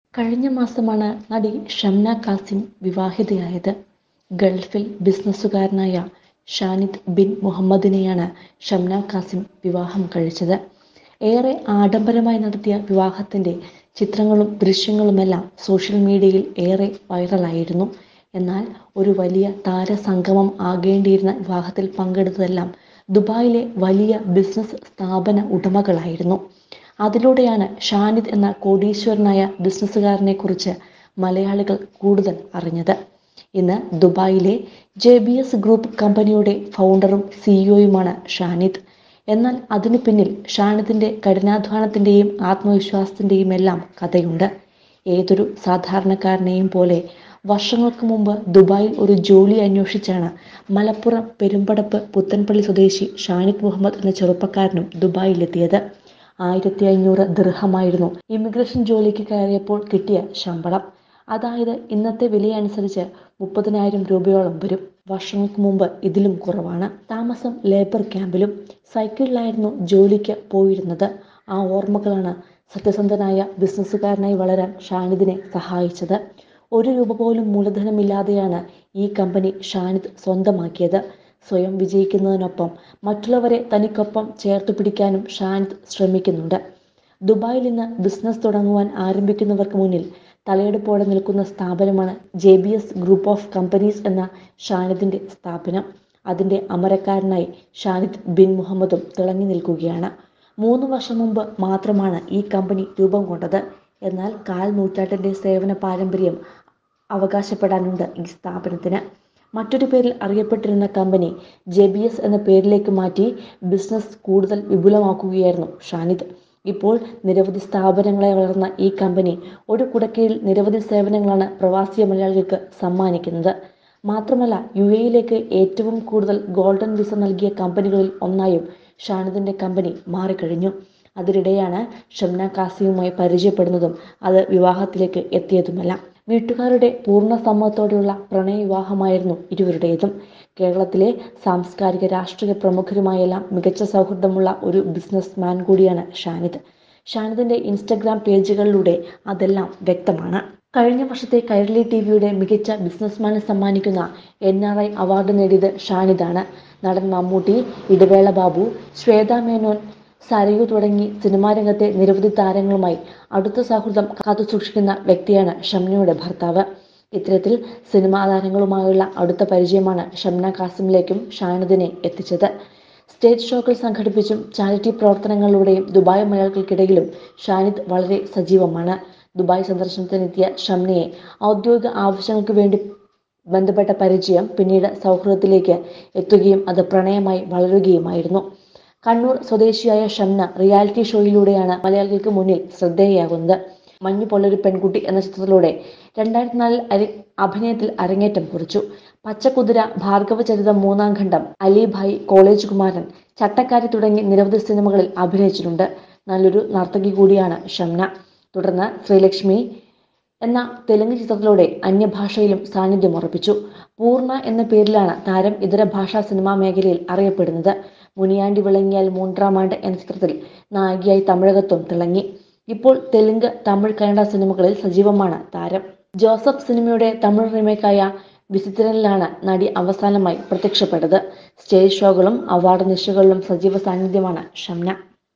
കഴിഞ്ഞ മാസമാണ് നടി ഷംന കാസിം വിവാഹിതയായത് ഗൾഫിൽ ബിസിനസ്സുകാരനായ ഷാനിദ് ബിൻ മുഹമ്മദിനെയാണ് ഷംന കാസിം വിവാഹം കഴിച്ചത് ഏറെ ആഡംബരമായി നടത്തിയ വിവാഹത്തിന്റെ ചിത്രങ്ങളും ദൃശ്യങ്ങളുമെല്ലാം സോഷ്യൽ മീഡിയയിൽ ഏറെ വൈറലായിരുന്നു എന്നാൽ ഒരു വലിയ താരസംഗമം ആകേണ്ടിയിരുന്ന വിവാഹത്തിൽ പങ്കെടുത്തതെല്ലാം ദുബായിലെ വലിയ ബിസിനസ് സ്ഥാപന ഉടമകളായിരുന്നു അതിലൂടെയാണ് ഷാനിദ് എന്ന കോടീശ്വരനായ ബിസിനസ്സുകാരനെ കുറിച്ച് മലയാളികൾ കൂടുതൽ അറിഞ്ഞത് ഇന്ന് ദുബായിലെ ജെ ബി എസ് ഗ്രൂപ്പ് കമ്പനിയുടെ ഫൗണ്ടറും സിഇഒയുമാണ് ഷാനിദ് എന്നാൽ അതിനു പിന്നിൽ ഷാനിദിന്റെ കഠിനാധ്വാനത്തിന്റെയും ആത്മവിശ്വാസത്തിന്റെയും എല്ലാം കഥയുണ്ട് ഏതൊരു സാധാരണക്കാരനെയും പോലെ വർഷങ്ങൾക്ക് മുമ്പ് ദുബായിൽ ഒരു ജോലി അന്വേഷിച്ചാണ് മലപ്പുറം പെരുമ്പടപ്പ് പുത്തൻപള്ളി സ്വദേശി ഷാനിദ് മുഹമ്മദ് എന്ന ചെറുപ്പക്കാരനും ദുബായിലെത്തിയത് ആയിരത്തി അഞ്ഞൂറ് ദൃഹമായിരുന്നു ഇമിഗ്രേഷൻ ജോലിക്ക് കയറിയപ്പോൾ കിട്ടിയ ശമ്പളം അതായത് ഇന്നത്തെ വിലയനുസരിച്ച് മുപ്പതിനായിരം രൂപയോളം വരും വർഷങ്ങൾക്ക് മുമ്പ് ഇതിലും കുറവാണ് താമസം ലേബർ ക്യാമ്പിലും സൈക്കിളിലായിരുന്നു ജോലിക്ക് പോയിരുന്നത് ആ ഓർമ്മകളാണ് സത്യസന്ധനായ ബിസിനസ്സുകാരനായി വളരാൻ ഷാനിദിനെ സഹായിച്ചത് ഒരു രൂപ പോലും മൂലധനമില്ലാതെയാണ് ഈ കമ്പനി ഷാനിദ് സ്വന്തമാക്കിയത് സ്വയം വിജയിക്കുന്നതിനൊപ്പം മറ്റുള്ളവരെ തനിക്കൊപ്പം ചേർത്ത് പിടിക്കാനും ഷാനിദ് ശ്രമിക്കുന്നുണ്ട് ദുബായിൽ നിന്ന് ബിസിനസ് തുടങ്ങുവാൻ ആരംഭിക്കുന്നവർക്ക് മുന്നിൽ തലയെടുപ്പോടെ നിൽക്കുന്ന സ്ഥാപനമാണ് J B S group of companies എന്ന ഷാനിദിന്റെ സ്ഥാപനം അതിന്റെ അമരക്കാരനായി ഷാനിദ് ബിൻ മുഹമ്മദും തിളങ്ങി നിൽക്കുകയാണ് മൂന്ന് വർഷം മുമ്പ് മാത്രമാണ് ഈ കമ്പനി രൂപം കൊണ്ടത് എന്നാൽ കാൽ നൂറ്റാണ്ടിന്റെ സേവന പാരമ്പര്യം അവകാശപ്പെടാനുണ്ട് ഈ സ്ഥാപനത്തിന് മറ്റൊരു പേരിൽ അറിയപ്പെട്ടിരുന്ന കമ്പനി ജെ ബി എസ് എന്ന പേരിലേക്ക് മാറ്റി ബിസിനസ് കൂടുതൽ വിപുലമാക്കുകയായിരുന്നു ഷാനിദ് ഇപ്പോൾ നിരവധി സ്ഥാപനങ്ങളെ വളർന്ന ഈ കമ്പനി ഒരു കുടക്കീഴിൽ നിരവധി സേവനങ്ങളാണ് പ്രവാസി മലയാളികൾക്ക് സമ്മാനിക്കുന്നത് മാത്രമല്ല യു എയിലേക്ക് ഏറ്റവും കൂടുതൽ ഗോൾഡൻ വിസ നൽകിയ കമ്പനികളിൽ ഒന്നായും ഷാനിദിന്റെ കമ്പനി മാറിക്കഴിഞ്ഞു അതിനിടെയാണ് ഷംന കാസിയുമായി പരിചയപ്പെടുന്നതും അത് വിവാഹത്തിലേക്ക് എത്തിയതുമെല്ലാം വീട്ടുകാരുടെ പൂർണ്ണ സമ്മതത്തോടെയുള്ള പ്രണയ വിവാഹമായിരുന്നു ഇരുവരുടേതും കേരളത്തിലെ സാംസ്കാരിക രാഷ്ട്രീയ പ്രമുഖരുമായെല്ലാം മികച്ച സൗഹൃദമുള്ള ഒരു ബിസിനസ്മാൻ കൂടിയാണ് ഷാനിദ് ഷാനിദിന്റെ ഇൻസ്റ്റഗ്രാം പേജുകളിലൂടെ അതെല്ലാം വ്യക്തമാണ് കഴിഞ്ഞ വർഷത്തെ കൈരളി ടി വിയുടെ മികച്ച ബിസിനസ്മാന് സമ്മാനിക്കുന്ന എൻ ആർ ഐ അവാർഡ് നേടിയത് ഷാനിദാണ് നടൻ മമ്മൂട്ടി ഇടവേള ബാബു ശ്വേത മേനോൻ സരയു തുടങ്ങി സിനിമാ രംഗത്തെ നിരവധി താരങ്ങളുമായി അടുത്ത സൗഹൃദം കാത്തുസൂക്ഷിക്കുന്ന വ്യക്തിയാണ് ഷംനയുടെ ഭർത്താവ് ഇത്തരത്തിൽ സിനിമാ താരങ്ങളുമായുള്ള അടുത്ത പരിചയമാണ് ഷംന കാസിമിലേക്കും ഷാനിദിനെ എത്തിച്ചത് സ്റ്റേജ് ഷോകൾ സംഘടിപ്പിച്ചും ചാരിറ്റി പ്രവർത്തനങ്ങളിലൂടെയും ദുബായ് മലയാളികൾക്കിടയിലും ഷാനിദ് വളരെ സജീവമാണ് ദുബായ് സന്ദർശനത്തിനെത്തിയ ഷംനയെ ഔദ്യോഗിക ആവശ്യങ്ങൾക്ക് വേണ്ടി ബന്ധപ്പെട്ട പരിചയം പിന്നീട് സൗഹൃദത്തിലേക്ക് എത്തുകയും അത് പ്രണയമായി വളരുകയുമായിരുന്നു കണ്ണൂർ സ്വദേശിയായ ഷംന റിയാലിറ്റി ഷോയിലൂടെയാണ് മലയാളികൾക്ക് മുന്നിൽ ശ്രദ്ധേയയാകുന്നത് മഞ്ഞു പോലൊരു പെൺകുട്ടി എന്ന ചിത്രത്തിലൂടെ രണ്ടായിരത്തി നാലിൽ അരി അഭിനയത്തിൽ അരങ്ങേറ്റം കുറിച്ചു പച്ചക്കുതിര ഭാർഗവ ചരിതം മൂന്നാം ഖണ്ഡം അലിഭായ് കോളേജ് കുമാരൻ ചട്ടക്കാരി തുടങ്ങി നിരവധി സിനിമകളിൽ അഭിനയിച്ചിട്ടുണ്ട് നല്ലൊരു നർത്തകി കൂടിയാണ് ഷംന തുടർന്ന് ശ്രീലക്ഷ്മി എന്ന തെലുങ്ക് ചിത്രത്തിലൂടെ അന്യഭാഷയിലും സാന്നിധ്യം ഉറപ്പിച്ചു പൂർണ്ണ എന്ന പേരിലാണ് താരം ഇതര ഭാഷാ സിനിമാ മേഖലയിൽ അറിയപ്പെടുന്നത് മുനിയാണ്ടി വിളങ്ങിയാൽ മൂന്നാം ആണ്ട് എന്ന ചിത്രത്തിൽ നായികയായി തമിഴകത്വം തിളങ്ങി ഇപ്പോൾ തെലുങ്ക് തമിഴ് കന്നഡ സിനിമകളിൽ സജീവമാണ് താരം ജോസഫ് സിനിമയുടെ തമിഴ് റീമേക്കായ വിചിത്രനിലാണ് നടി അവസാനമായി പ്രത്യക്ഷപ്പെട്ടത് സ്റ്റേജ് ഷോകളും അവാർഡ് നിശകളിലും സജീവ സാന്നിധ്യമാണ് Shamna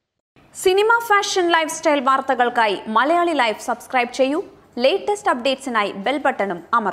cinema fashion life style വാർത്തകൾക്കായി മലയാളി ലൈഫ് സബ്സ്ക്രൈബ് ചെയ്യൂ ലേറ്റസ്റ്റ് അപ്ഡേറ്റ്സിനായി ബെൽ ബട്ടണും അമർ